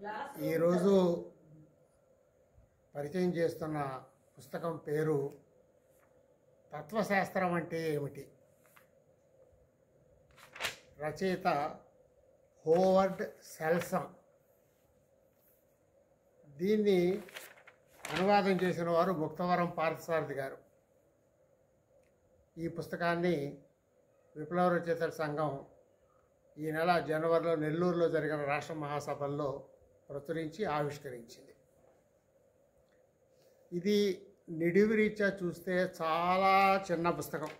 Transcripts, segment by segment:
ఈరోజు పరిచయం చేస్తున్న పుస్తకం పేరు తత్వశాస్త్రం అంటే ఏమిటి రచయిత హోవర్డ్ సెల్సన్ దీన్ని అనువాదం చేసిన వారు ముక్తవరం పార్థసారథి గారు ఈ పుస్తకాన్ని విప్లవ రచయితల సంఘం ఈ నెల జనవరిలో నెల్లూరులో జరిగిన రాష్ట్ర మహాసభల్లో ప్రచురించి ఆవిష్కరించింది ఇది నిడివి రీత్యా చూస్తే చాలా చిన్న పుస్తకం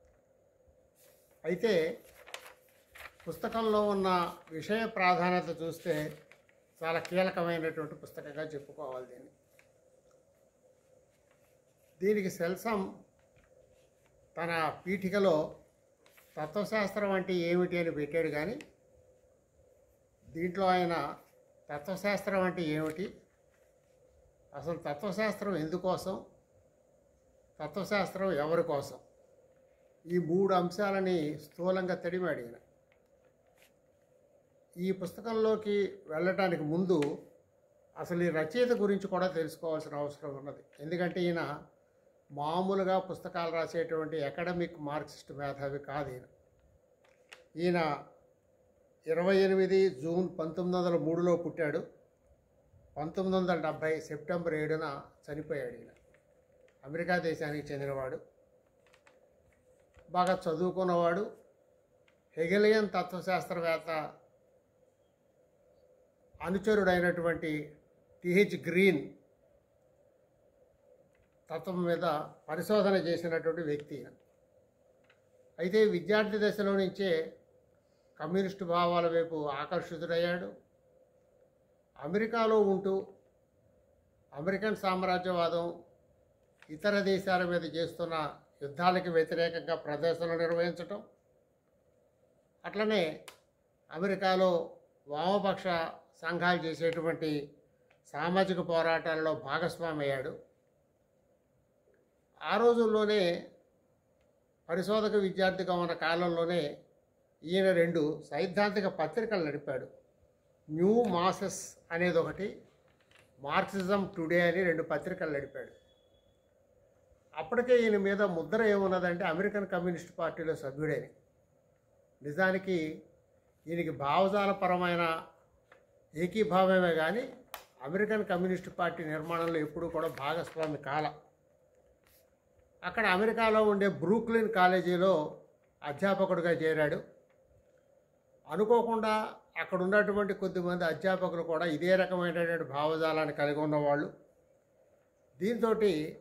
అయితే పుస్తకంలో ఉన్న విషయ ప్రాధాన్యత చూస్తే చాలా కీలకమైనటువంటి పుస్తకంగా చెప్పుకోవాలి దీన్ని దీనికి సెల్సం తన పీఠికలో తత్వశాస్త్రం అంటే ఏమిటి అని పెట్టాడు కానీ దీంట్లో ఆయన తత్వశాస్త్రం అంటే ఏమిటి అసలు తత్వశాస్త్రం ఎందుకోసం తత్వశాస్త్రం ఎవరి కోసం ఈ మూడు అంశాలని స్థూలంగా తడిమాడు ఈయన ఈ పుస్తకంలోకి వెళ్ళటానికి ముందు అసలు ఈ రచయిత గురించి కూడా తెలుసుకోవాల్సిన అవసరం ఉన్నది ఎందుకంటే ఈయన మామూలుగా పుస్తకాలు రాసేటువంటి అకాడమిక్ మార్క్సిస్ట్ మేధావి కాదు ఈయన ఈయన ఇరవై ఎనిమిది జూన్ పంతొమ్మిది వందల మూడులో పుట్టాడు పంతొమ్మిది వందల డెబ్భై సెప్టెంబర్ ఏడున చనిపోయాడు ఈయన అమెరికా దేశానికి చెందినవాడు బాగా చదువుకున్నవాడు హెగెలియన్ తత్వశాస్త్రవేత్త అనుచరుడైనటువంటి టిహెచ్ గ్రీన్ తత్వం మీద పరిశోధన చేసినటువంటి వ్యక్తి ఈయన. అయితే విద్యార్థి దశలో నుంచే కమ్యూనిస్టు భావాల వైపు ఆకర్షితుడయ్యాడు అమెరికాలో ఉంటూ అమెరికన్ సామ్రాజ్యవాదం ఇతర దేశాల మీద చేస్తున్న యుద్ధాలకు వ్యతిరేకంగా ప్రదర్శనలు నిర్వహించటం అట్లనే అమెరికాలో వామపక్ష సంఘాలు చేసేటువంటి సామాజిక పోరాటాల్లో భాగస్వామి అయ్యాడు ఆ రోజుల్లోనే పరిశోధక విద్యార్థిగా ఉన్న కాలంలోనే ఈయన రెండు సైద్ధాంతిక పత్రికలు నడిపాడు న్యూ మాసెస్ అనేది ఒకటి మార్క్సిజం టుడే అని రెండు పత్రికలు నడిపాడు అప్పటికే ఈయన మీద ముద్ర ఏమున్నదంటే అమెరికన్ కమ్యూనిస్ట్ పార్టీలో సభ్యుడని నిజానికి ఈయనకి భావజాలపరమైన ఏకీభావమే కానీ అమెరికన్ కమ్యూనిస్ట్ పార్టీ నిర్మాణంలో ఎప్పుడూ కూడా భాగస్వామి కాల అక్కడ అమెరికాలో ఉండే బ్రూక్లిన్ కాలేజీలో అధ్యాపకుడిగా చేరాడు అనుకోకుండా అక్కడ ఉన్నటువంటి కొద్దిమంది అధ్యాపకులు కూడా ఇదే రకమైనటువంటి భావజాలాన్ని కలిగి ఉన్నవాళ్ళు దీంతో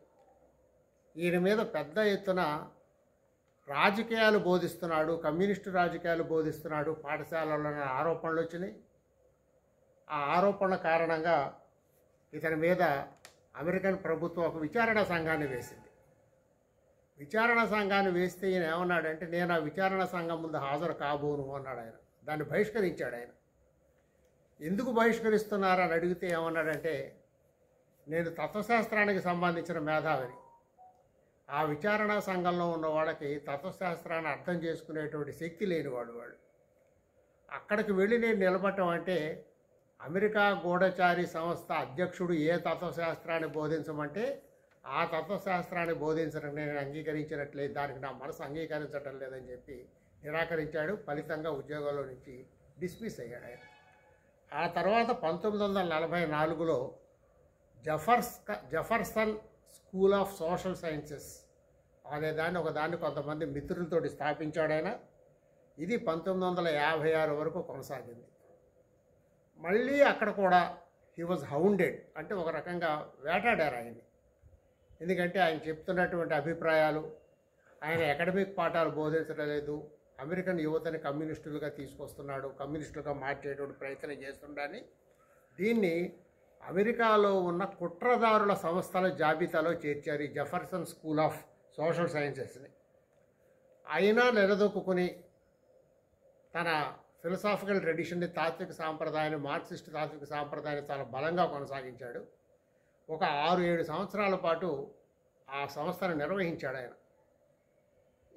ఈయన మీద పెద్ద ఎత్తున రాజకీయాలు బోధిస్తున్నాడు కమ్యూనిస్టు రాజకీయాలు బోధిస్తున్నాడు పాఠశాలలో ఆరోపణలు వచ్చినాయి ఆ ఆరోపణల కారణంగా ఇతని మీద అమెరికన్ ప్రభుత్వం ఒక విచారణ సంఘాన్ని వేసింది విచారణ సంఘాన్ని వేస్తే ఈయన ఏమన్నాడంటే నేను ఆ విచారణ సంఘం ముందు హాజరు కాబోను అన్నాడు ఆయన దాన్ని బహిష్కరించాడు ఆయన ఎందుకు బహిష్కరిస్తున్నారని అడిగితే ఏమన్నాడంటే నేను తత్వశాస్త్రానికి సంబంధించిన మేధావిని ఆ విచారణ సంఘంలో ఉన్న వాళ్ళకి తత్వశాస్త్రాన్ని అర్థం చేసుకునేటువంటి శక్తి లేనివాడు వాడు అక్కడికి వెళ్ళి నేను నిలబడటం అంటే అమెరికా గూఢచారి సంస్థ అధ్యక్షుడు ఏ తత్వశాస్త్రాన్ని బోధించమంటే ఆ తత్వశాస్త్రాన్ని బోధించడం నేను అంగీకరించినట్లేదు దానికి నా మనసు అంగీకరించడం లేదని చెప్పి నిరాకరించాడు ఫలితంగా ఉద్యోగంలో నుంచి డిస్మిస్ అయ్యాడు ఆయన ఆ తర్వాత పంతొమ్మిది వందల నలభై నాలుగులో Jeffers Jefferson school of social sciences అనే దాన్ని ఒక దాన్ని కొంతమంది మిత్రులతోటి స్థాపించాడు ఆయన ఇది పంతొమ్మిది వందల యాభై ఆరు వరకు కొనసాగింది మళ్ళీ అక్కడ కూడా హీ వాజ్ హౌండెడ్ అంటే ఒక రకంగా వేటాడారు ఆయన్ని ఎందుకంటే ఆయన చెప్తున్నటువంటి అభిప్రాయాలు ఆయన అకాడమిక్ పాఠాలు బోధించడం లేదు అమెరికన్ యువతని కమ్యూనిస్టులుగా తీసుకొస్తున్నాడు కమ్యూనిస్టులుగా మార్చేటువంటి ప్రయత్నం చేస్తుండని దీన్ని అమెరికాలో ఉన్న కుట్రదారుల సంస్థల జాబితాలో చేర్చారు ఈ జెఫర్సన్ స్కూల్ ఆఫ్ సోషల్ సైన్సెస్ని అయినా నిలదొక్కుని తన ఫిలసాఫికల్ ట్రెడిషన్ని తాత్విక సాంప్రదాయాన్ని మార్క్సిస్ట్ తాత్విక సాంప్రదాయాన్ని చాలా బలంగా కొనసాగించాడు ఒక ఆరు ఏడు సంవత్సరాల పాటు ఆ సంస్థను నిర్వహించాడు ఆయన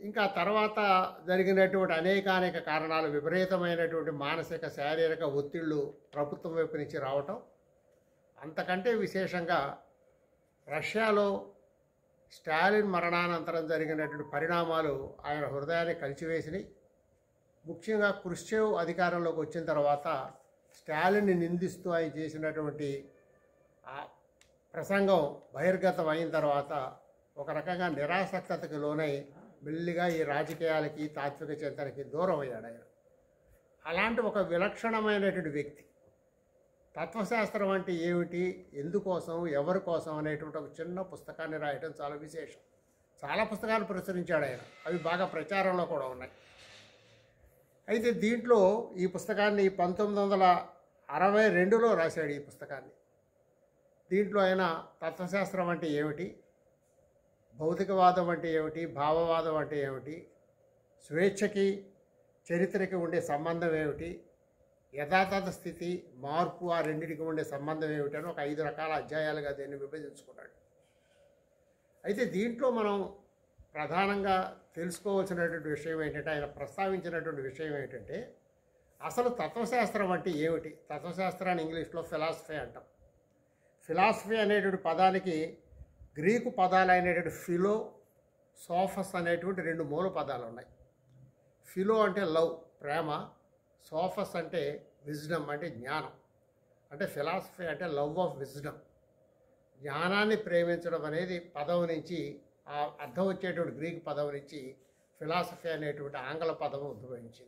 ఇంకా తర్వాత జరిగినటువంటి అనేకానేక కారణాలు విపరీతమైనటువంటి మానసిక శారీరక ఒత్తిళ్ళు ప్రభుత్వం వైపు నుంచి రావటం అంతకంటే విశేషంగా రష్యాలో స్టాలిన్ మరణానంతరం జరిగినటువంటి పరిణామాలు ఆయన హృదయాన్ని కలిచివేసినాయి ముఖ్యంగా క్రుష్చేవ్ అధికారంలోకి వచ్చిన తర్వాత స్టాలిన్ని నిందిస్తూ ఆయన చేసినటువంటి ఆ ప్రసంగం బహిర్గతం అయిన తర్వాత ఒక రకంగా నిరాసక్తతకి లోనై మెల్లిగా ఈ రాజకీయాలకి తాత్విక చింతనకి దూరం అయ్యాడు ఆయన అలాంటి ఒక విలక్షణమైనటువంటి వ్యక్తి తత్వశాస్త్రం అంటే ఏమిటి ఎందుకోసం ఎవరి కోసం అనేటువంటి ఒక చిన్న పుస్తకాన్ని రాయడం చాలా విశేషం చాలా పుస్తకాలు ప్రచురించాడు ఆయన అవి బాగా ప్రచారంలో కూడా ఉన్నాయి అయితే దీంట్లో ఈ పుస్తకాన్ని పంతొమ్మిది వందల అరవై రెండులో రాశాడు ఈ పుస్తకాన్ని దీంట్లో ఆయన తత్వశాస్త్రం అంటే ఏమిటి భౌతికవాదం అంటే ఏమిటి భావవాదం అంటే ఏమిటి స్వేచ్ఛకి చరిత్రకి ఉండే సంబంధం ఏమిటి యథాతథ స్థితి మార్పు ఆ రెండింటికి ఉండే సంబంధం ఏమిటి అని ఒక ఐదు రకాల అధ్యాయాలుగా దీన్ని విభజించుకున్నాడు అయితే దీంట్లో మనం ప్రధానంగా తెలుసుకోవాల్సినటువంటి విషయం ఏంటంటే ఆయన ప్రస్తావించినటువంటి విషయం ఏంటంటే అసలు తత్వశాస్త్రం అంటే ఏమిటి తత్వశాస్త్రాన్ని ఇంగ్లీష్లో ఫిలాసఫీ అంటాం ఫిలాసఫీ అనేటువంటి పదానికి గ్రీకు పదాలు అయినటువంటి ఫిలో సోఫస్ అనేటువంటి రెండు మూల పదాలు ఉన్నాయి ఫిలో అంటే లవ్ ప్రేమ సోఫస్ అంటే విజ్డమ్ అంటే జ్ఞానం అంటే ఫిలాసఫీ అంటే లవ్ ఆఫ్ విజ్డమ్ జ్ఞానాన్ని ప్రేమించడం అనేది పదం నుంచి ఆ అర్థం వచ్చేటువంటి గ్రీక్ పదం నుంచి ఫిలాసఫీ అనేటువంటి ఆంగ్ల పదం ఉద్భవించింది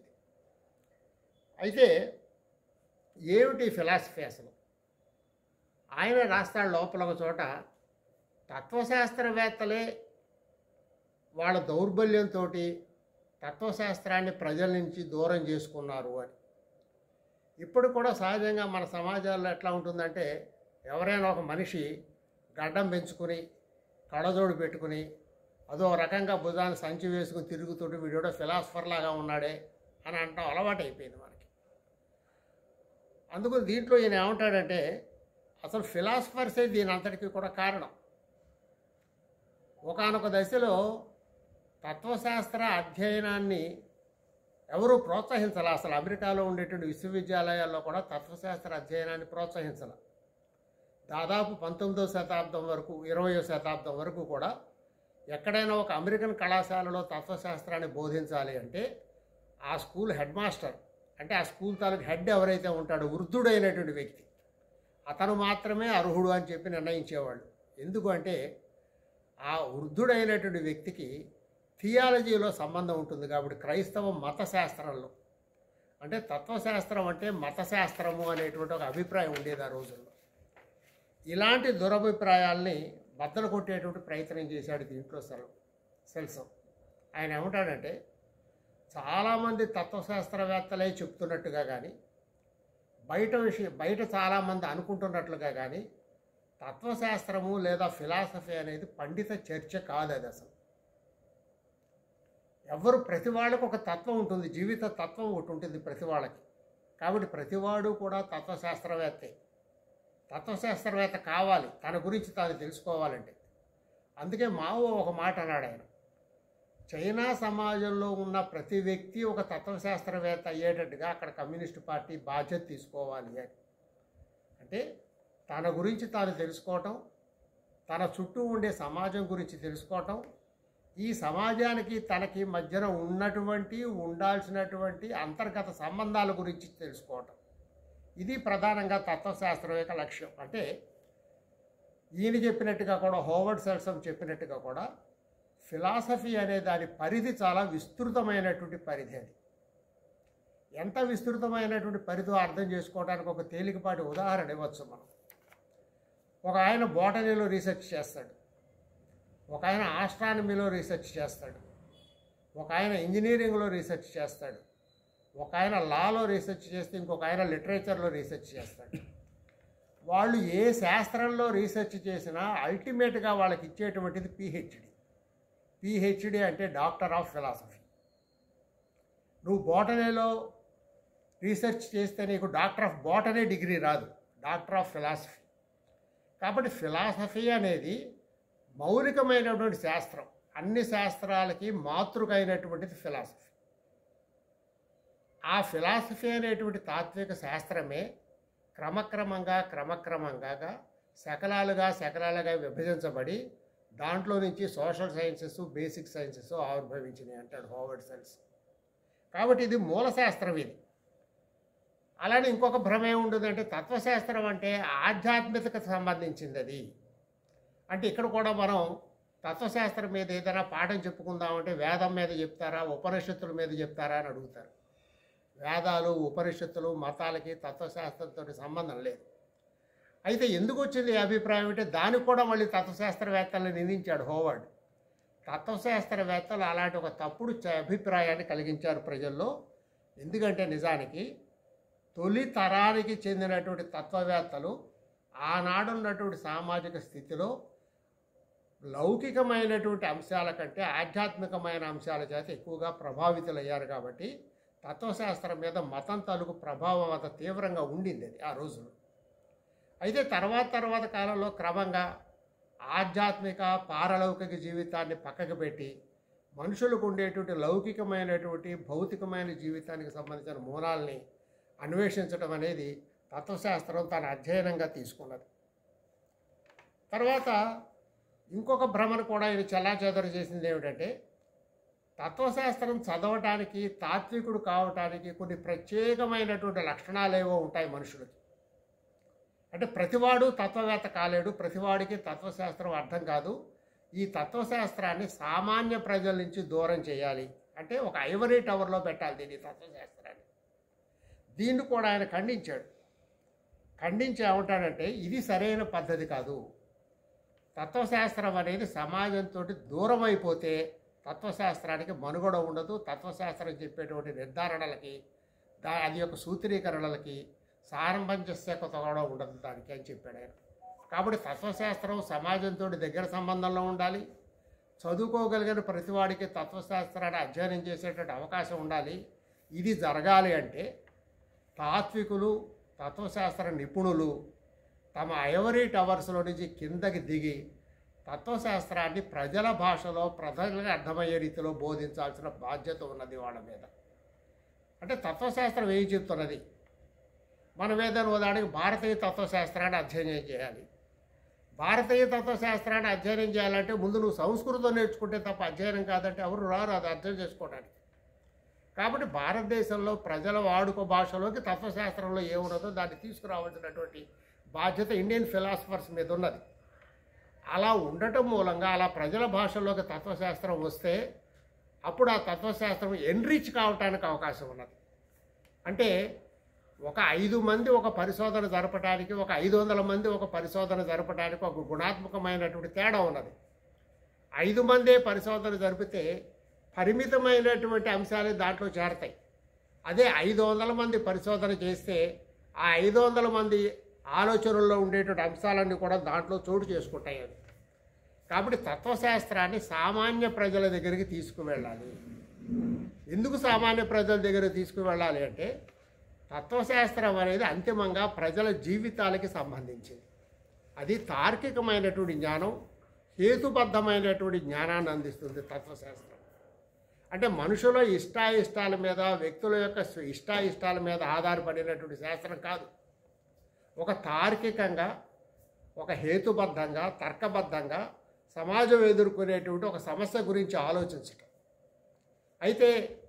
అయితే ఏమిటి ఫిలాసఫీ అసలు ఆయన రాస్తాడు లోపల ఒక చోట తత్వశాస్త్రవేత్తలే వాళ్ళ దౌర్బల్యంతో తత్వశాస్త్రాన్ని ప్రజల నుంచి దూరం చేసుకున్నారు అని ఇప్పుడు కూడా సహజంగా మన సమాజాల్లో ఎట్లా ఉంటుందంటే ఎవరైనా ఒక మనిషి గడ్డం పెంచుకుని కళ్ళజోడు పెట్టుకుని అదో రకంగా భుజాన్ని సంచి వేసుకుని తిరుగుతుంటే వీడో ఫిలాసఫర్ లాగా ఉన్నాడే అని అంటాం అలవాటు అయిపోయింది మనకి అందుకు దీంట్లో ఈయన ఏమంటాడంటే అసలు ఫిలాసఫర్సే దీని అంతటికీ కూడా కారణం ఒకానొక దశలో తత్వశాస్త్ర అధ్యయనాన్ని ఎవరూ ప్రోత్సహించాలి అసలు అమెరికాలో ఉండేటువంటి విశ్వవిద్యాలయాల్లో కూడా తత్వశాస్త్ర అధ్యయనాన్ని ప్రోత్సహించాల దాదాపు పంతొమ్మిదవ శతాబ్దం వరకు ఇరవయో శతాబ్దం వరకు కూడా ఎక్కడైనా ఒక అమెరికన్ కళాశాలలో తత్వశాస్త్రాన్ని బోధించాలి అంటే ఆ స్కూల్ హెడ్ మాస్టర్ అంటే ఆ స్కూల్ తాలూకు హెడ్ ఎవరైతే ఉంటాడో వృద్ధుడైనటువంటి వ్యక్తి అతను మాత్రమే అర్హుడు అని చెప్పి నిర్ణయించేవాళ్ళు ఎందుకు అంటే ఆ వృద్ధుడైనటువంటి వ్యక్తికి థియాలజీలో సంబంధం ఉంటుంది కాబట్టి క్రైస్తవ మత శాస్త్రంలో అంటే తత్వశాస్త్రం అంటే మతశాస్త్రము అనేటువంటి ఒక అభిప్రాయం ఉండేది ఆ రోజుల్లో ఇలాంటి దురభిప్రాయాల్ని బద్దలు కొట్టేటువంటి ప్రయత్నం చేశాడు దీంట్లో సెల్ సెల్సం ఆయన ఏమంటాడంటే చాలామంది తత్వశాస్త్రవేత్తలే చెప్తున్నట్టుగా కానీ బయట విషయం బయట చాలామంది అనుకుంటున్నట్లుగా కానీ తత్వశాస్త్రము లేదా ఫిలాసఫీ అనేది పండిత చర్చ కాదు అది అసలు ఎవరు ప్రతి వాళ్ళకు ఒక తత్వం ఉంటుంది జీవిత తత్వం ఒకటి ఉంటుంది ప్రతి వాళ్ళకి కాబట్టి ప్రతివాడు కూడా తత్వశాస్త్రవేత్తే తత్వశాస్త్రవేత్త కావాలి తన గురించి తాను తెలుసుకోవాలంటే అందుకే మావో ఒక మాట అన్నాడు ఆయన చైనా సమాజంలో ఉన్న ప్రతి వ్యక్తి ఒక తత్వశాస్త్రవేత్త అయ్యేటట్టుగా అక్కడ కమ్యూనిస్ట్ పార్టీ బాధ్యత తీసుకోవాలి అని అంటే తన గురించి తాను తెలుసుకోవటం తన చుట్టూ ఉండే సమాజం గురించి తెలుసుకోవటం ఈ సమాజానికి తనకి మధ్యన ఉన్నటువంటి ఉండాల్సినటువంటి అంతర్గత సంబంధాల గురించి తెలుసుకోవటం ఇది ప్రధానంగా తత్వశాస్త్రం యొక్క లక్ష్యం అంటే ఈయన చెప్పినట్టుగా కూడా హోవర్డ్ సెల్సమ్ చెప్పినట్టుగా కూడా ఫిలాసఫీ అనే దాని పరిధి చాలా విస్తృతమైనటువంటి పరిధి అది ఎంత విస్తృతమైనటువంటి పరిధి అర్థం చేసుకోవడానికి ఒక తేలికపాటి ఉదాహరణ ఇవ్వచ్చు మనం ఒక ఆయన బోటనీలో రీసెర్చ్ చేస్తాడు ఒక ఆయన ఆస్ట్రానమీలో రీసెర్చ్ చేస్తాడు ఒక ఆయన ఇంజనీరింగ్లో రీసెర్చ్ చేస్తాడు ఒక ఆయన లాలో రీసెర్చ్ చేస్తే ఇంకొక ఆయన లిటరేచర్లో రీసెర్చ్ చేస్తాడు వాళ్ళు ఏ శాస్త్రంలో రీసెర్చ్ చేసినా అల్టిమేట్గా వాళ్ళకి ఇచ్చేటువంటిది పిహెచ్డి పిహెచ్డి అంటే డాక్టర్ ఆఫ్ ఫిలాసఫీ నువ్వు బోటనీలో రీసెర్చ్ చేస్తే నీకు డాక్టర్ ఆఫ్ బోటనీ డిగ్రీ రాదు డాక్టర్ ఆఫ్ ఫిలాసఫీ కాబట్టి ఫిలాసఫీ అనేది మౌలికమైనటువంటి శాస్త్రం అన్ని శాస్త్రాలకి మాతృకైనటువంటిది ఫిలాసఫీ ఆ ఫిలాసఫీ అనేటువంటి తాత్విక శాస్త్రమే క్రమక్రమంగా క్రమక్రమంగా శకలాలుగా శకలాలుగా విభజించబడి దాంట్లో నుంచి సోషల్ సైన్సెస్ బేసిక్ సైన్సెస్ ఆవిర్భవించినాయి అంటాడు హోవర్డ్ సెల్స్ కాబట్టి ఇది మూల శాస్త్రం ఇది అలానే ఇంకొక భ్రమ ఏముంటుందంటే తత్వశాస్త్రం అంటే ఆధ్యాత్మికతకు సంబంధించింది అది అంటే ఇక్కడ కూడా మనం తత్వశాస్త్రం మీద ఏదైనా పాఠం చెప్పుకుందామంటే వేదం మీద చెప్తారా ఉపనిషత్తుల మీద చెప్తారా అని అడుగుతారు వేదాలు ఉపనిషత్తులు మతాలకి తత్వశాస్త్రంతో సంబంధం లేదు అయితే ఎందుకు వచ్చింది ఈ అభిప్రాయం అంటే దానికి కూడా మళ్ళీ తత్వశాస్త్రవేత్తలను నిందించాడు హోవర్డ్ తత్వశాస్త్రవేత్తలు అలాంటి ఒక తప్పుడు చ- అభిప్రాయాన్ని కలిగించారు ప్రజల్లో ఎందుకంటే నిజానికి తొలి తరానికి చెందినటువంటి తత్వవేత్తలు ఆనాడున్నటువంటి సామాజిక స్థితిలో లౌకికమైనటువంటి అంశాల కంటే ఆధ్యాత్మికమైన అంశాల చేత ఎక్కువగా ప్రభావితులయ్యారు కాబట్టి తత్వశాస్త్రం మీద మతం తాలూకు ప్రభావం అంత తీవ్రంగా ఉండింది అది ఆ రోజుల్లో అయితే తర్వాత తర్వాత కాలంలో క్రమంగా ఆధ్యాత్మిక పారలౌకిక జీవితాన్ని పక్కకు పెట్టి మనుషులకు ఉండేటువంటి లౌకికమైనటువంటి భౌతికమైన జీవితానికి సంబంధించిన మూలాల్ని అన్వేషించడం అనేది తత్వశాస్త్రం తన అధ్యయనంగా తీసుకున్నది తర్వాత ఇంకొక భ్రమను కూడా ఇది చెల్లాచెదరు చేసింది ఏమిటంటే తత్వశాస్త్రం చదవటానికి తాత్వికుడు కావటానికి కొన్ని ప్రత్యేకమైనటువంటి లక్షణాలు ఏవో ఉంటాయి మనుషులకి అంటే ప్రతివాడు తత్వవేత్త కాలేడు ప్రతివాడికి తత్వశాస్త్రం అర్థం కాదు ఈ తత్వశాస్త్రాన్ని సామాన్య ప్రజల నుంచి దూరం చేయాలి అంటే ఒక ఐవరీ టవర్లో పెట్టాలి దీన్ని తత్వశాస్త్రాన్ని దీన్ని కూడా ఆయన ఖండించాడు ఖండించి ఏమంటాడంటే ఇది సరైన పద్ధతి కాదు తత్వశాస్త్రం అనేది సమాజంతో దూరం అయిపోతే తత్వశాస్త్రానికి మనుగడ ఉండదు తత్వశాస్త్రం చెప్పేటువంటి నిర్ధారణలకి దా అది యొక్క సూత్రీకరణలకి సారంభంజస్యకత కూడా ఉండదు దానికి అని చెప్పాడు ఆయన కాబట్టి తత్వశాస్త్రం సమాజంతో దగ్గర సంబంధంలో ఉండాలి చదువుకోగలిగిన ప్రతివాడికి తత్వశాస్త్రాన్ని అధ్యయనం చేసేటువంటి అవకాశం ఉండాలి ఇది జరగాలి అంటే తాత్వికులు తత్వశాస్త్ర నిపుణులు తమ ఐవరీ టవర్స్లో నుంచి కిందకి దిగి తత్వశాస్త్రాన్ని ప్రజల భాషలో ప్రజలకు అర్థమయ్యే రీతిలో బోధించాల్సిన బాధ్యత ఉన్నది వాళ్ళ మీద అంటే తత్వశాస్త్రం ఏం చెప్తున్నది మనం ఏదైనా ఉదాహరణకి భారతీయ తత్వశాస్త్రాన్ని అధ్యయనం చేయాలి భారతీయ తత్వశాస్త్రాన్ని అధ్యయనం చేయాలంటే ముందు నువ్వు సంస్కృతం నేర్చుకుంటే తప్ప అధ్యయనం కాదంటే ఎవరు రారు అది అర్థం చేసుకోవడానికి కాబట్టి భారతదేశంలో ప్రజల వాడుక భాషలోకి తత్వశాస్త్రంలో ఏమున్నదో దాన్ని తీసుకురావాల్సినటువంటి బాధ్యత ఇండియన్ ఫిలాసఫర్స్ మీద ఉన్నది అలా ఉండటం మూలంగా అలా ప్రజల భాషలోకి తత్వశాస్త్రం వస్తే అప్పుడు ఆ తత్వశాస్త్రం ఎన్రిచ్ కావటానికి అవకాశం ఉన్నది అంటే ఒక ఐదు మంది ఒక పరిశోధన జరపడానికి ఒక ఐదు వందల మంది ఒక పరిశోధన జరపడానికి ఒక గుణాత్మకమైనటువంటి తేడా ఉన్నది ఐదు మందే పరిశోధన జరిపితే పరిమితమైనటువంటి అంశాలే దాంట్లో చేరతాయి అదే ఐదు వందల మంది పరిశోధన చేస్తే ఆ ఐదు వందల మంది ఆలోచనల్లో ఉండేటువంటి అంశాలన్నీ కూడా దాంట్లో చోటు చేసుకుంటాయి అవి కాబట్టి తత్వశాస్త్రాన్ని సామాన్య ప్రజల దగ్గరికి తీసుకువెళ్ళాలి ఎందుకు సామాన్య ప్రజల దగ్గరికి తీసుకువెళ్ళాలి అంటే తత్వశాస్త్రం అనేది అంతిమంగా ప్రజల జీవితాలకి సంబంధించింది అది తార్కికమైనటువంటి జ్ఞానం హేతుబద్ధమైనటువంటి జ్ఞానాన్ని అందిస్తుంది తత్వశాస్త్రం అంటే మనుషుల ఇష్టాయిష్టాల మీద వ్యక్తుల యొక్క స్వ- ఇష్టాయిష్టాల మీద ఆధారపడినటువంటి శాస్త్రం కాదు ఒక తార్కికంగా ఒక హేతుబద్ధంగా తర్కబద్ధంగా సమాజం ఎదుర్కొనేటువంటి ఒక సమస్య గురించి ఆలోచించటం అయితే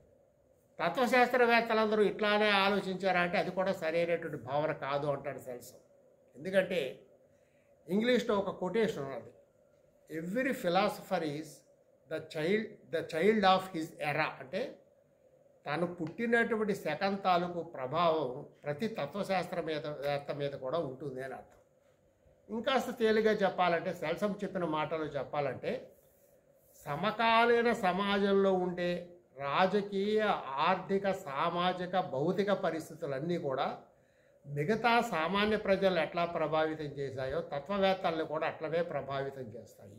తత్వశాస్త్రవేత్తలందరూ ఇట్లానే ఆలోచించారా అంటే అది కూడా సరైనటువంటి భావన కాదు అంటాడు సెల్స్ ఎందుకంటే ఇంగ్లీష్లో ఒక కొటేషన్ ఉన్నది every philosopher is the child the child of his era అంటే తను పుట్టినటువంటి సెకండ్ తాలూకు ప్రభావం ప్రతి తత్వశాస్త్ర మీద వేత్త మీద కూడా ఉంటుంది అని అర్థం ఇంకాస్త తేలిగా చెప్పాలంటే సెల్సం చెప్పిన మాటలు చెప్పాలంటే సమకాలీన సమాజంలో ఉండే రాజకీయ ఆర్థిక సామాజిక భౌతిక పరిస్థితులన్నీ కూడా మిగతా సామాన్య ప్రజలు ఎట్లా ప్రభావితం చేశాయో తత్వవేత్తల్ని కూడా అట్లనే ప్రభావితం చేస్తాయి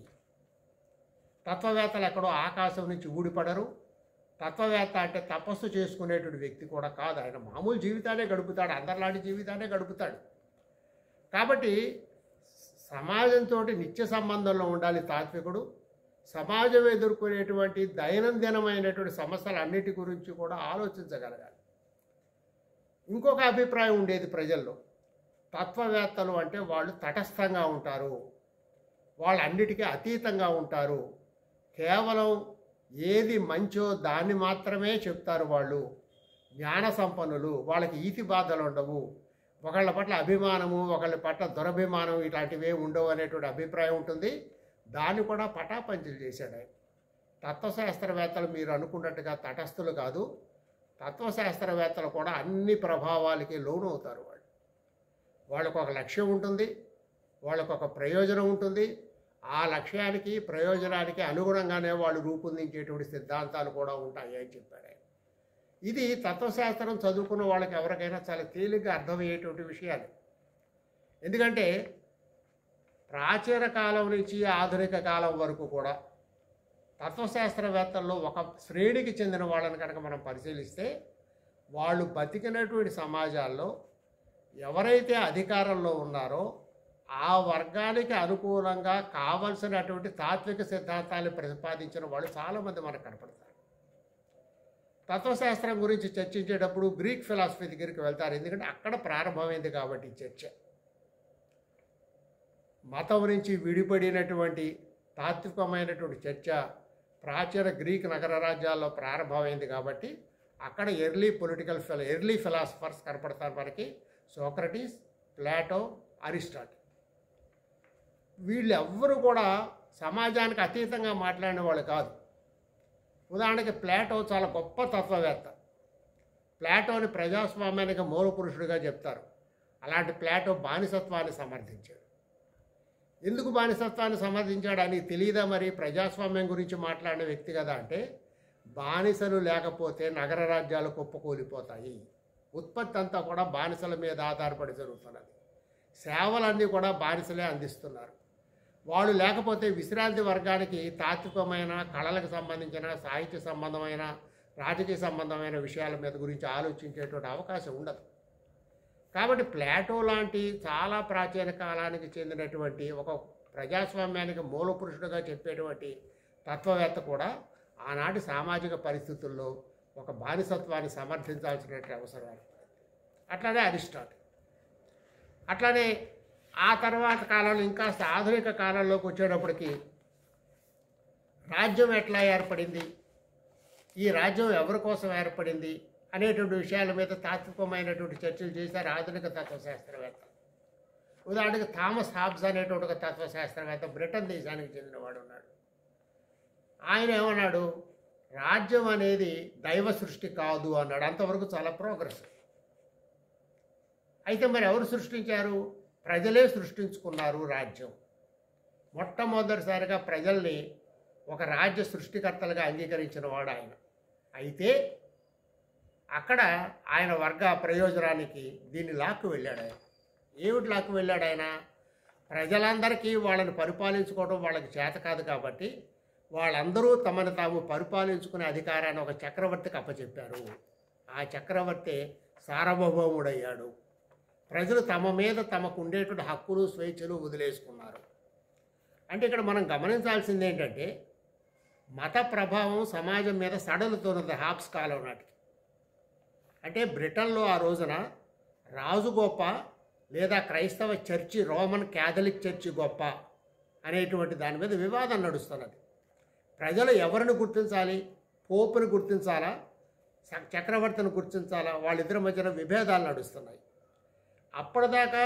తత్వవేత్తలు ఎక్కడో ఆకాశం నుంచి ఊడిపడరు తత్వవేత్త అంటే తపస్సు చేసుకునేటువంటి వ్యక్తి కూడా కాదు ఆయన మామూలు జీవితాన్ని గడుపుతాడు అందరిలాంటి జీవితాన్ని గడుపుతాడు కాబట్టి సమాజంతో నిత్య సంబంధంలో ఉండాలి తాత్వికుడు సమాజం ఎదుర్కొనేటువంటి దైనందినమైనటువంటి సమస్యలు అన్నిటి గురించి కూడా ఆలోచించగలగాలి ఇంకొక అభిప్రాయం ఉండేది ప్రజల్లో తత్వవేత్తలు అంటే వాళ్ళు తటస్థంగా ఉంటారు వాళ్ళు అన్నిటికీ అతీతంగా ఉంటారు కేవలం ఏది మంచో దాన్ని మాత్రమే చెప్తారు వాళ్ళు జ్ఞాన సంపన్నులు వాళ్ళకి ఈతి బాధలు ఉండవు ఒకళ్ళ పట్ల అభిమానము ఒకళ్ళ పట్ల దురభిమానం ఇలాంటివే ఉండవు అనేటువంటి అభిప్రాయం ఉంటుంది దాన్ని కూడా పటాపంచలు చేశాడు ఆయన తత్వశాస్త్రవేత్తలు మీరు అనుకున్నట్టుగా తటస్థులు కాదు తత్వశాస్త్రవేత్తలు కూడా అన్ని ప్రభావాలకి లోను అవుతారు వాళ్ళు వాళ్ళకు ఒక లక్ష్యం ఉంటుంది వాళ్ళకు ఒక ప్రయోజనం ఉంటుంది ఆ లక్ష్యానికి ప్రయోజనానికి అనుగుణంగానే వాళ్ళు రూపొందించేటువంటి సిద్ధాంతాలు కూడా ఉంటాయి అని చెప్పాడు ఆయన ఇది తత్వశాస్త్రం చదువుకున్న వాళ్ళకి ఎవరికైనా చాలా తేలిగ్గా అర్థమయ్యేటువంటి విషయాలు ఎందుకంటే ప్రాచీన కాలం నుంచి ఆధునిక కాలం వరకు కూడా తత్వశాస్త్రవేత్తల్లో ఒక శ్రేణికి చెందిన వాళ్ళని కనుక మనం పరిశీలిస్తే వాళ్ళు బతికినటువంటి సమాజాల్లో ఎవరైతే అధికారంలో ఉన్నారో ఆ వర్గానికి అనుకూలంగా కావలసినటువంటి తాత్విక సిద్ధాంతాలు ప్రతిపాదించిన వాళ్ళు చాలామంది మనకు కనపడతారు తత్వశాస్త్రం గురించి చర్చించేటప్పుడు గ్రీక్ ఫిలాసఫీ దగ్గరికి వెళ్తారు ఎందుకంటే అక్కడ ప్రారంభమైంది కాబట్టి ఈ చర్చ మతం నుంచి విడిపడినటువంటి తాత్వికమైనటువంటి చర్చ ప్రాచీన గ్రీక్ నగర రాజ్యాల్లో ప్రారంభమైంది కాబట్టి అక్కడ early political phil early philosophers కనపడతారు మనకి సోక్రటీస్ ప్లాటో అరిస్టాటిల్ వీళ్ళెవ్వరూ కూడా సమాజానికి అతీతంగా మాట్లాడిన వాళ్ళు కాదు ఉదాహరణకి ప్లాటో చాలా గొప్ప తత్వవేత్త ప్లాటోని ప్రజాస్వామ్యానికి మూల పురుషుడిగా చెప్తారు అలాంటి ప్లాటో బానిసత్వాన్ని సమర్థించాడు ఎందుకు బానిసత్వాన్ని సమర్థించాడని తెలియదా మరి ప్రజాస్వామ్యం గురించి మాట్లాడిన వ్యక్తి కదా అంటే బానిసలు లేకపోతే నగర రాజ్యాలు కుప్పకూలిపోతాయి ఉత్పత్తి అంతా కూడా బానిసల మీద ఆధారపడి జరుగుతున్నది సేవలన్నీ కూడా బానిసలే అందిస్తున్నారు వాళ్ళు లేకపోతే విశ్రాంతి వర్గానికి తాత్వికమైన కళలకు సంబంధించిన సాహిత్య సంబంధమైన రాజకీయ సంబంధమైన విషయాల మీద గురించి ఆలోచించేటువంటి అవకాశం ఉండదు కాబట్టి ప్లాటో లాంటి చాలా ప్రాచీన కాలానికి చెందినటువంటి ఒక ప్రజాస్వామ్యానికి మూల పురుషుడుగా చెప్పేటువంటి తత్వవేత్త కూడా ఆనాటి సామాజిక పరిస్థితుల్లో ఒక బానిసత్వాన్ని సమర్థించాల్సినటువంటి అవసరం ఏర్పడింది అట్లానే అరిస్టాటిల్ అట్లానే ఆ తర్వాత కాలంలో ఇంకా ఆధునిక కాలంలోకి వచ్చేటప్పటికి రాజ్యం ఎట్లా ఏర్పడింది ఈ రాజ్యం ఎవరి కోసం ఏర్పడింది అనేటువంటి విషయాల మీద తాత్వికమైనటువంటి చర్చలు చేశారు ఆధునిక తత్వశాస్త్రవేత్త ఉదాహరణకి థామస్ హాబ్స్ అనేటువంటి ఒక తత్వశాస్త్రవేత్త బ్రిటన్ దేశానికి చెందినవాడు ఉన్నాడు ఆయన ఏమన్నాడు రాజ్యం అనేది దైవ సృష్టి కాదు అన్నాడు అంతవరకు చాలా ప్రోగ్రెస్ అయితే మరి ఎవరు సృష్టించారు ప్రజలే సృష్టించుకున్నారు రాజ్యం మొట్టమొదటిసారిగా ప్రజల్ని ఒక రాజ్య సృష్టికర్తలుగా అంగీకరించిన వాడు ఆయన అయితే అక్కడ ఆయన వర్గ ప్రయోజనానికి దీన్ని లాక్కు వెళ్ళాడు ఆయన ఏమిటి లాక్కు వెళ్ళాడు ఆయన ప్రజలందరికీ వాళ్ళని పరిపాలించుకోవడం వాళ్ళకి చేత కాదు కాబట్టి వాళ్ళందరూ తమను తాము పరిపాలించుకునే అధికారాన్ని ఒక చక్రవర్తికి అప్పచెప్పారు ఆ చక్రవర్తి సార్వభౌముడయ్యాడు ప్రజలు తమ మీద తమకు ఉండేటువంటి హక్కులు స్వేచ్ఛలు వదిలేసుకున్నారు అంటే ఇక్కడ మనం గమనించాల్సింది ఏంటంటే మత ప్రభావం సమాజం మీద సడలుతున్నది హాప్స్ కాలం నాటికి అంటే బ్రిటన్లో ఆ రోజున రాజు గొప్ప లేదా క్రైస్తవ చర్చి రోమన్ క్యాథలిక్ చర్చి గొప్ప అనేటువంటి దాని మీద వివాదం నడుస్తున్నది ప్రజలు ఎవరిని గుర్తించాలి పోపుని గుర్తించాలా చ- చక్రవర్తిని గుర్తించాలా వాళ్ళిద్దరి మధ్యన విభేదాలు నడుస్తున్నాయి అప్పటిదాకా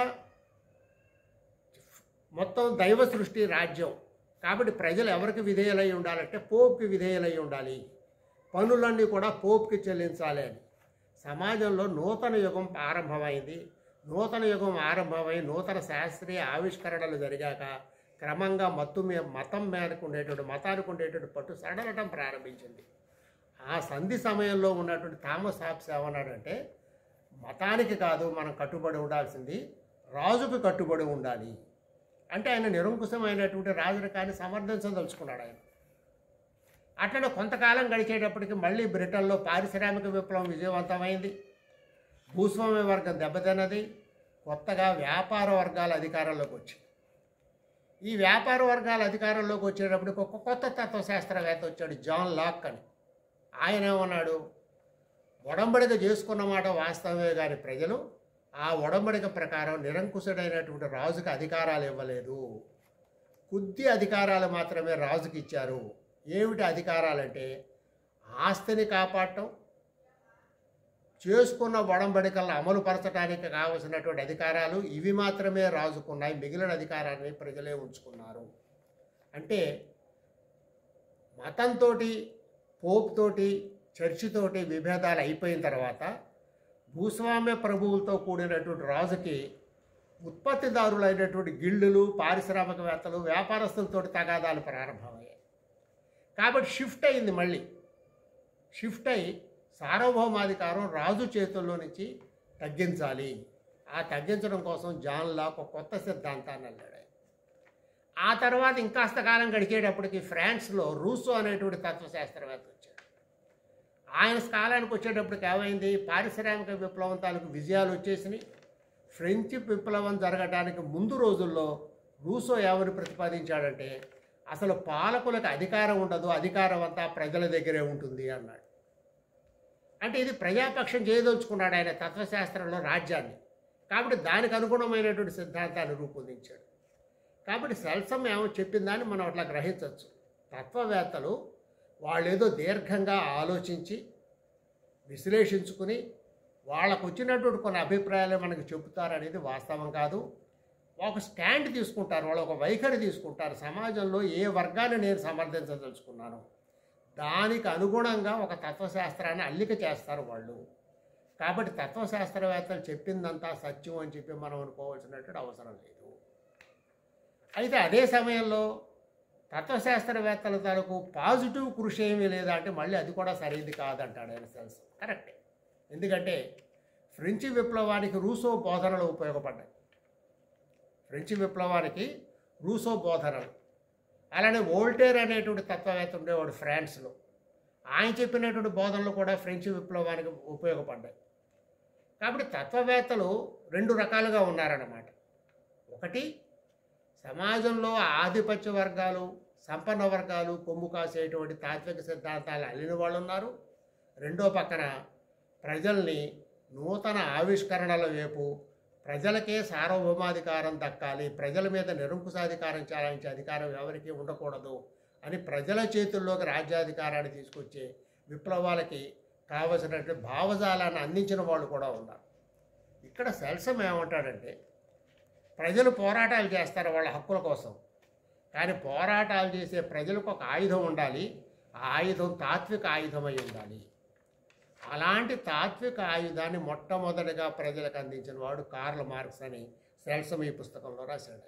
మొత్తం దైవ సృష్టి రాజ్యం కాబట్టి ప్రజలు ఎవరికి విధేయులై ఉండాలంటే పోప్కి విధేయులై ఉండాలి పనులన్నీ కూడా పోప్కి చెల్లించాలి అని సమాజంలో నూతన యుగం ఆరంభమైంది నూతన యుగం ఆరంభమై నూతన శాస్త్రీయ ఆవిష్కరణలు జరిగాక క్రమంగా మత్తు మీ మతం మేరకు ఉండేటువంటి మతానికి ఉండేటువంటి పట్టు సడలటం ప్రారంభించింది ఆ సంధి సమయంలో ఉన్నటువంటి థామస్ హాబ్స్ ఏమన్నాడంటే మతానికి కాదు మనం కట్టుబడి ఉండాల్సింది రాజుకు కట్టుబడి ఉండాలి అంటే ఆయన నిరంకుశమైనటువంటి రాజుని కానీ సమర్థించదలుచుకున్నాడు ఆయన అట్లనే కొంతకాలం గడిచేటప్పటికి మళ్ళీ బ్రిటన్లో పారిశ్రామిక విప్లవం విజయవంతమైంది భూస్వామ్య వర్గం దెబ్బతిన్నది కొత్తగా వ్యాపార వర్గాల అధికారంలోకి వచ్చి ఈ వ్యాపార వర్గాల అధికారంలోకి వచ్చేటప్పటికి ఒక కొత్త తత్వశాస్త్రవేత్త వచ్చాడు జాన్ లాక్ అని ఆయన ఏమన్నాడు ఒడంబడిక చేసుకున్న మాట వాస్తవమే కానీ ప్రజలు ఆ ఒడంబడిక ప్రకారం నిరంకుశుడైనటువంటి రాజుకి అధికారాలు ఇవ్వలేదు కొద్ది అధికారాలు మాత్రమే రాజుకి ఇచ్చారు ఏమిటి అధికారాలంటే ఆస్తిని కాపాడటం చేసుకున్న ఒడంబడికలను అమలు పరచడానికి కావలసినటువంటి అధికారాలు ఇవి మాత్రమే రాజుకున్నాయి మిగిలిన అధికారాన్ని ప్రజలే ఉంచుకున్నారు అంటే మతంతో పోప్ తోటి చర్చితోటి విభేదాలు అయిపోయిన తర్వాత భూస్వామ్య ప్రభువులతో కూడినటువంటి రాజుకి ఉత్పత్తిదారులైనటువంటి గిల్డులు పారిశ్రామికవేత్తలు వ్యాపారస్తులతోటి తగాదాలు ప్రారంభమయ్యాయి కాబట్టి షిఫ్ట్ అయింది మళ్ళీ షిఫ్ట్ అయి సార్వభౌమాధికారం రాజు చేతుల్లో నుంచి తగ్గించాలి ఆ తగ్గించడం కోసం జాన్ లాక్ ఒక కొత్త సిద్ధాంతాన్ని అల్లాడు ఆయన. ఆ తర్వాత ఇంకాస్త కాలం గడిచేటప్పటికి ఫ్రాన్స్లో రూసో అనేటువంటి తత్వశాస్త్రవేత్త వచ్చాడు ఆయన కాలానికి వచ్చేటప్పటికి ఏమైంది పారిశ్రామిక విప్లవం తాలూకు విజయాలు వచ్చేసినాయి ఫ్రెంచ్ విప్లవం జరగడానికి ముందు రోజుల్లో రూసో ఎవరు ప్రతిపాదించాడంటే అసలు పాలకులకు అధికారం ఉండదు అధికారం అంతా ప్రజల దగ్గరే ఉంటుంది అన్నాడు అంటే ఇది ప్రజాపక్షం చేయదలుచుకున్నాడు ఆయన తత్వశాస్త్రంలో రాజ్యాన్ని కాబట్టి దానికి అనుగుణమైనటువంటి సిద్ధాంతాన్ని రూపొందించాడు కాబట్టి సెల్సమ్ ఏమో చెప్పిన దాన్ని మనం అట్లా గ్రహించవచ్చు తత్వవేత్తలు వాళ్ళేదో దీర్ఘంగా ఆలోచించి విశ్లేషించుకుని వాళ్ళకు వచ్చినటువంటి కొన్ని అభిప్రాయాలు మనకి చెబుతారనేది వాస్తవం కాదు ఒక స్టాండ్ తీసుకుంటారు వాళ్ళు ఒక వైఖరి తీసుకుంటారు సమాజంలో ఏ వర్గాన్ని నేను సమర్థించదలుచుకున్నాను దానికి అనుగుణంగా ఒక తత్వశాస్త్రాన్ని అల్లిక చేస్తారు వాళ్ళు కాబట్టి తత్వశాస్త్రవేత్తలు చెప్పిందంతా సత్యం అని చెప్పి మనం అనుకోవాల్సినటువంటి అవసరం లేదు అయితే అదే సమయంలో తత్వశాస్త్రవేత్తల తాలూకు పాజిటివ్ కృషి ఏమీ లేదా అంటే మళ్ళీ అది కూడా సరైనది కాదంటాడు ఆయన సెల్స్ కరెక్టే ఎందుకంటే ఫ్రెంచి విప్లవానికి రూసో బోధనలు ఉపయోగపడ్డాయి ఫ్రెంచి విప్లవానికి రూసో బోధనలు అలానే వోల్టేర్ అనేటువంటి తత్వవేత్త ఉండేవాడు ఫ్రాన్స్లో ఆయన చెప్పినటువంటి బోధనలు కూడా ఫ్రెంచ్ విప్లవానికి ఉపయోగపడ్డాయి కాబట్టి తత్వవేత్తలు రెండు రకాలుగా ఉన్నారన్నమాట ఒకటి సమాజంలో ఆధిపత్య వర్గాలు సంపన్న వర్గాలు కొమ్ము కాసేటువంటి తాత్విక సిద్ధాంతాలు అల్లిన వాళ్ళు ఉన్నారు రెండో పక్కన ప్రజల్ని నూతన ఆవిష్కరణల వైపు ప్రజలకే సార్వభౌమాధికారం దక్కాలి ప్రజల మీద నిరంకుశాధికారం చాలించే అధికారం ఎవరికీ ఉండకూడదు అని ప్రజల చేతుల్లోకి రాజ్యాధికారాన్ని తీసుకొచ్చే విప్లవాలకి కావలసినటువంటి భావజాలాన్ని అందించిన వాళ్ళు కూడా ఉన్నారు ఇక్కడ సెల్సం ఏమంటాడంటే ప్రజలు పోరాటాలు చేస్తారు వాళ్ళ హక్కుల కోసం కానీ పోరాటాలు చేసే ప్రజలకు ఒక ఆయుధం ఉండాలి ఆ ఆయుధం తాత్విక ఆయుధమై ఉండాలి అలాంటి తాత్విక ఆయుధాన్ని మొట్టమొదటిగా ప్రజలకు అందించిన వాడు కార్ల్ మార్క్స్ అని సెల్సం ఈ పుస్తకంలో రాశాడు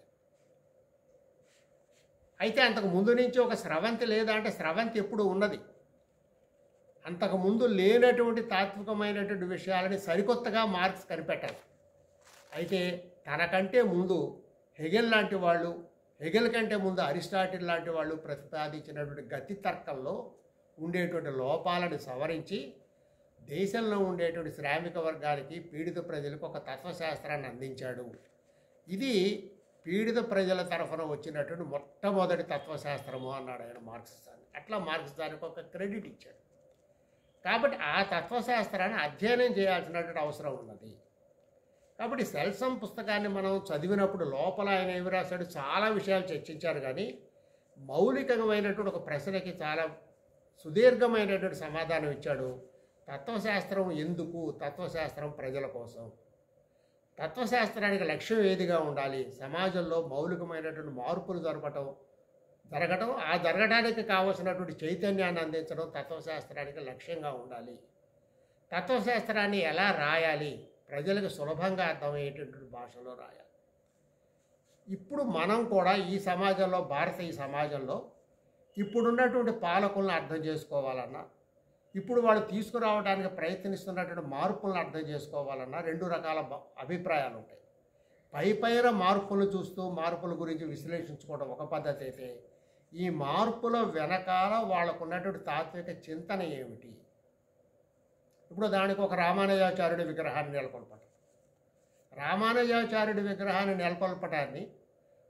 అయితే అంతకు ముందు నుంచి ఒక స్రవంతి లేదా అంటే స్రవంతి ఎప్పుడు ఉన్నది అంతకు ముందు లేనటువంటి తాత్వికమైనటువంటి విషయాలని సరికొత్తగా మార్క్స్ కనిపెట్టాలి అయితే తనకంటే ముందు హెగెల్ లాంటి వాళ్ళు హెగెల్ కంటే ముందు అరిస్టాటిల్ లాంటి వాళ్ళు ప్రతిపాదించినటువంటి గతి తర్కంలో ఉండేటువంటి లోపాలను సవరించి దేశంలో ఉండేటువంటి శ్రామిక వర్గానికి పీడిత ప్రజలకు ఒక తత్వశాస్త్రాన్ని అందించాడు ఇది పీడిత ప్రజల తరఫున వచ్చినటువంటి మొట్టమొదటి తత్వశాస్త్రము అన్నాడు ఆయన మార్క్సిజాన్ని అట్లా మార్క్స్ దానికి ఒక క్రెడిట్ ఇచ్చాడు కాబట్టి ఆ తత్వశాస్త్రాన్ని అధ్యయనం చేయాల్సినటువంటి అవసరం ఉన్నది కాబట్టి సెల్సమ్ పుస్తకాన్ని మనం చదివినప్పుడు లోపల ఆయన ఏమి రాశాడు చాలా విషయాలు చర్చించారు కానీ మౌలికమైనటువంటి ఒక ప్రశ్నకి చాలా సుదీర్ఘమైనటువంటి సమాధానం ఇచ్చాడు తత్వశాస్త్రం ఎందుకు తత్వశాస్త్రం ప్రజల కోసం తత్వశాస్త్రానికి లక్ష్యం ఏదిగా ఉండాలి సమాజంలో మౌలికమైనటువంటి మార్పులు జరపటం జరగటం ఆ జరగడానికి కావలసినటువంటి చైతన్యాన్ని అందించడం తత్వశాస్త్రానికి లక్ష్యంగా ఉండాలి తత్వశాస్త్రాన్ని ఎలా రాయాలి ప్రజలకు సులభంగా అర్థమయ్యేటటువంటి భాషలో రాయాలి ఇప్పుడు మనం కూడా ఈ సమాజంలో భారతీయ సమాజంలో ఇప్పుడున్నటువంటి పాలకులను అర్థం చేసుకోవాలన్నా ఇప్పుడు వాళ్ళు తీసుకురావడానికి ప్రయత్నిస్తున్నటువంటి మార్పులను అర్థం చేసుకోవాలన్నా రెండు రకాల బ- అభిప్రాయాలు ఉంటాయి పై పైన మార్పులు చూస్తూ మార్పుల గురించి విశ్లేషించుకోవడం ఒక పద్ధతి అయితే ఈ మార్పుల వెనకాల వాళ్ళకు ఉన్నటువంటి తాత్విక చింతన ఏమిటి ఇప్పుడు దానికి ఒక రామానుజాచార్యుడి విగ్రహాన్ని నెలకొల్పటం రామానుజాచార్యుడి విగ్రహాన్ని నెలకొల్పటాన్ని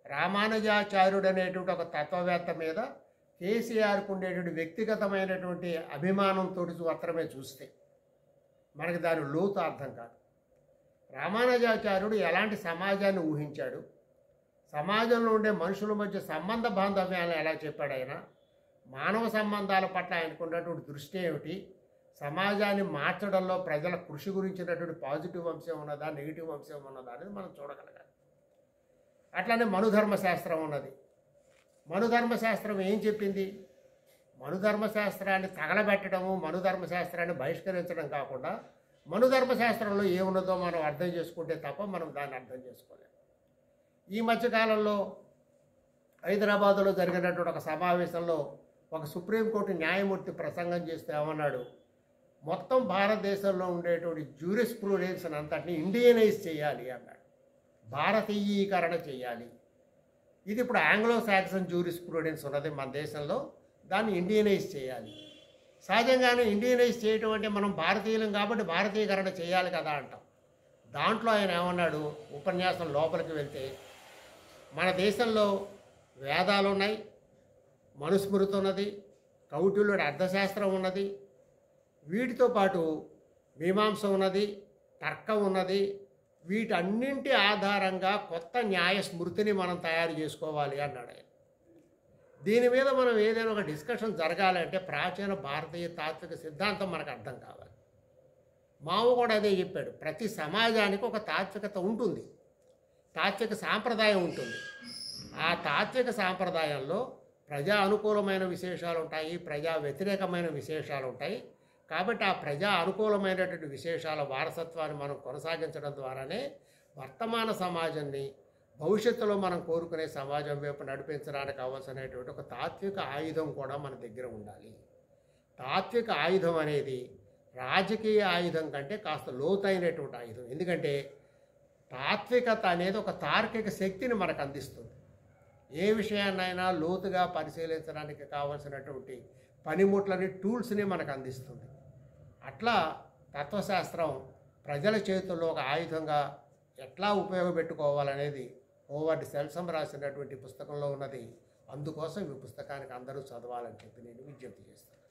రామానుజాచార్యుడు అనేటువంటి ఒక తత్వవేత్త మీద కేసీఆర్కు ఉండేటువంటి వ్యక్తిగతమైనటువంటి అభిమానంతో మాత్రమే చూస్తే మనకి దాని లోతు అర్థం కాదు రామానుజాచార్యుడు ఎలాంటి సమాజాన్ని ఊహించాడు సమాజంలో ఉండే మనుషుల మధ్య సంబంధ బాంధవ్యాలను ఎలా చెప్పాడు ఆయన మానవ సంబంధాల పట్ల ఆయనకున్నటువంటి దృష్టి ఏమిటి సమాజాన్ని మార్చడంలో ప్రజల కృషి గురించినటువంటి పాజిటివ్ అంశం ఉన్నదా నెగిటివ్ అంశం ఉన్నదా అనేది మనం చూడగలగాలి అట్లనే మనుధర్మశాస్త్రం ఉన్నది మనుధర్మశాస్త్రం ఏం చెప్పింది మనుధర్మశాస్త్రాన్ని తగలబెట్టడము మనుధర్మశాస్త్రాన్ని బహిష్కరించడం కాకుండా మనుధర్మశాస్త్రంలో ఏమున్నదో మనం అర్థం చేసుకుంటే తప్ప మనం దాన్ని అర్థం చేసుకోలేము ఈ మధ్యకాలంలో హైదరాబాదులో జరిగినటువంటి ఒక సమావేశంలో ఒక సుప్రీంకోర్టు న్యాయమూర్తి ప్రసంగం చేస్తే ఏమన్నాడు మొత్తం భారతదేశంలో ఉండేటువంటి జ్యూరిస్ ప్రూడెన్స్ అంతటిని ఇండియనైజ్ చేయాలి అన్నాడు భారతీయీకరణ చేయాలి ఇది ఇప్పుడు ఆంగ్లో సాక్సన్ జ్యూరిస్ ప్రూడెన్స్ ఉన్నది మన దేశంలో దాన్ని ఇండియనైజ్ చేయాలి సహజంగానే ఇండియనైజ్ చేయటం అంటే మనం భారతీయులం కాబట్టి భారతీయకరణ చేయాలి కదా అంటాం దాంట్లో ఆయన ఏమన్నాడు ఉపన్యాసం లోపలికి వెళ్తే మన దేశంలో వేదాలు ఉన్నాయి మనుస్మృతి ఉన్నది కౌటిల్యుడి అర్థశాస్త్రం ఉన్నది వీటితో పాటు మీమాంస ఉన్నది తర్కం ఉన్నది వీటన్నింటి ఆధారంగా కొత్త న్యాయ స్మృతిని మనం తయారు చేసుకోవాలి అన్నాడు ఆయన దీని మీద మనం ఏదైనా ఒక డిస్కషన్ జరగాలంటే ప్రాచీన భారతీయ తాత్విక సిద్ధాంతం మనకు అర్థం కావాలి మావు కూడా అదే చెప్పాడు ప్రతి సమాజానికి ఒక తాత్వికత ఉంటుంది తాత్విక సాంప్రదాయం ఉంటుంది ఆ తాత్విక సాంప్రదాయంలో ప్రజా అనుకూలమైన విశేషాలు ఉంటాయి ప్రజా వ్యతిరేకమైన విశేషాలు ఉంటాయి కాబట్టి ఆ ప్రజా అనుకూలమైనటువంటి విశేషాల వారసత్వాన్ని మనం కొనసాగించడం ద్వారానే వర్తమాన సమాజాన్ని భవిష్యత్తులో మనం కోరుకునే సమాజం వైపు నడిపించడానికి కావాల్సినటువంటి ఒక తాత్విక ఆయుధం కూడా మన దగ్గర ఉండాలి తాత్విక ఆయుధం అనేది రాజకీయ ఆయుధం కంటే కాస్త లోతైనటువంటి ఆయుధం ఎందుకంటే తాత్వికత అనేది ఒక తార్కిక శక్తిని మనకు అందిస్తుంది ఏ విషయాన్నైనా లోతుగా పరిశీలించడానికి కావలసినటువంటి పనిముట్లని టూల్స్ని మనకు అందిస్తుంది అట్లా తత్వశాస్త్రం ప్రజల చేతుల్లో ఒక ఆయుధంగా ఎట్లా ఉపయోగపెట్టుకోవాలనేది హోవర్డ్ సెల్సమ్ రాసినటువంటి పుస్తకంలో ఉన్నది అందుకోసం ఈ పుస్తకానికి అందరూ చదవాలని చెప్పి నేను విజ్ఞప్తి చేస్తాను